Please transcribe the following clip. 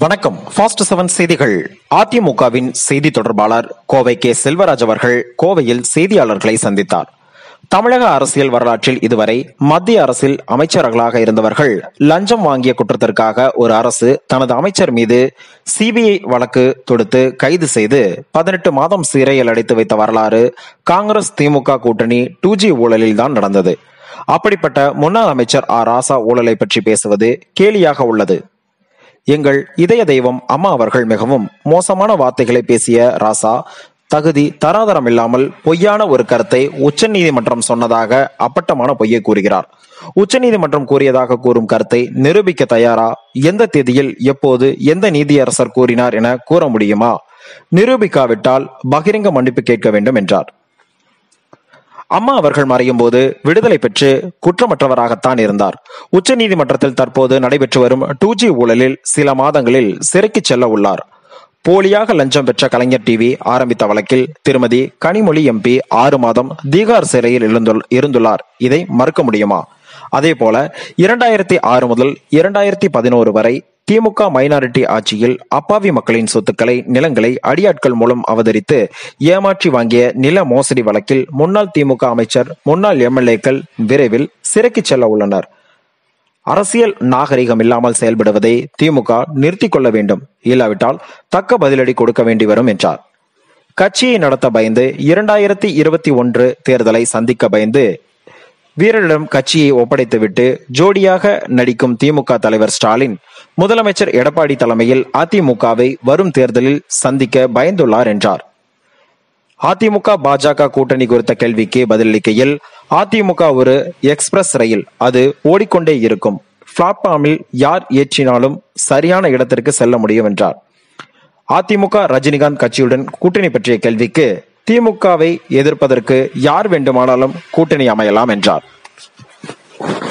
வணக்கம் fast seven செய்திகள் அதிமுகவின் செய்தி தொடர்பாளர் கோவை கே செல்வராஜ் அவர்கள் கோவையில் செய்தியாளர்களை சந்தித்தார் தமிழக அரசியல் வரலாற்றில் இதுவரை மத்திய அரசில் அமைச்சர்களாக இருந்தவர்கள் லஞ்சம் வாங்கிய குற்றத்திற்காக ஒரு அரசு தனது அமைச்சர் மீது சிபிஐ வழக்கு தொடுத்து கைது செய்து பதினெட்டு மாதம் சிறையில் அடைத்து வைத்த வரலாறு காங்கிரஸ் திமுக கூட்டணி டூ ஜி ஊழலில் தான் நடந்தது அப்படிப்பட்ட முன்னாள் அமைச்சர் ஆ ராசா ஊழலை பற்றி பேசுவது கேலியாக உள்ளது எங்கள் இதய தெய்வம் அம்மா அவர்கள் மிகவும் மோசமான வார்த்தைகளை பேசிய ராசா தகுதி தராதரம் இல்லாமல் பொய்யான ஒரு கருத்தை உச்சநீதிமன்றம் சொன்னதாக அப்பட்டமான பொய்யை கூறுகிறார் உச்சநீதிமன்றம் கூறியதாக கூறும் கருத்தை நிரூபிக்க தயாரா எந்த தேதியில் எப்போது எந்த நீதியரசர் கூறினார் என கூற முடியுமா நிரூபிக்காவிட்டால் பகிரங்க மன்னிப்பு கேட்க வேண்டும் என்றார் அம்மா அவர்கள் மறையும் போது விடுதலை பெற்று குற்றமற்றவராகத்தான் இருந்தார் உச்சநீதிமன்றத்தில் தற்போது நடைபெற்று வரும் டூ ஜி ஊழலில் சில மாதங்களில் சிறைக்கு செல்ல உள்ளார் போலியாக லஞ்சம் பெற்ற கலைஞர் டிவி ஆரம்பித்த வழக்கில் திருமதி கனிமொழி எம்பி ஆறு மாதம் தீகார் சிறையில் இருந்துள்- இருந்துள்ளார் இதை மறுக்க முடியுமா அதே போல இரண்டாயிரத்தி ஆறு முதல் இரண்டாயிரத்தி பதினோரு வரை திமுக மைனாரிட்டி ஆட்சியில் அப்பாவி மக்களின் சொத்துக்களை நிலங்களை அடியாட்கள் மூலம் அவதரித்து ஏமாற்றி வாங்கிய நில மோசடி வழக்கில் முன்னாள் திமுக அமைச்சர் முன்னாள் எம்எல்ஏக்கள் விரைவில் சிறைக்கு செல்ல உள்ளனர் அரசியல் நாகரிகம் இல்லாமல் செயல்படுவதை திமுக நிறுத்திக் கொள்ள வேண்டும் இல்லாவிட்டால் தக்க பதிலடி கொடுக்க வேண்டி வரும் என்றார் கட்சியை நடத்த பயந்து இரண்டாயிரத்தி இருபத்தி ஒன்று தேர்தலை சந்திக்க பயந்து வீரரிடம் கட்சியை ஒப்படைத்துவிட்டு ஜோடியாக நடிக்கும் திமுக தலைவர் ஸ்டாலின் முதலமைச்சர் எடப்பாடி தலைமையில் அதிமுகவை வரும் தேர்தலில் சந்திக்க பயந்துள்ளார் என்றார் அதிமுக பாஜக கூட்டணி குறித்த கேள்விக்கு பதிலளிக்கையில் அதிமுக ஒரு எக்ஸ்பிரஸ் ரயில் அது ஓடிக்கொண்டே இருக்கும் பிளாட்ஃபார்மில் யார் ஏற்றினாலும் சரியான இடத்திற்கு செல்ல முடியும் என்றார் அதிமுக ரஜினிகாந்த் கட்சியுடன் கூட்டணி பற்றிய கேள்விக்கு திமுகவை எதிர்ப்பதற்கு யார் வேண்டுமானாலும் கூட்டணி அமையலாம் என்றார்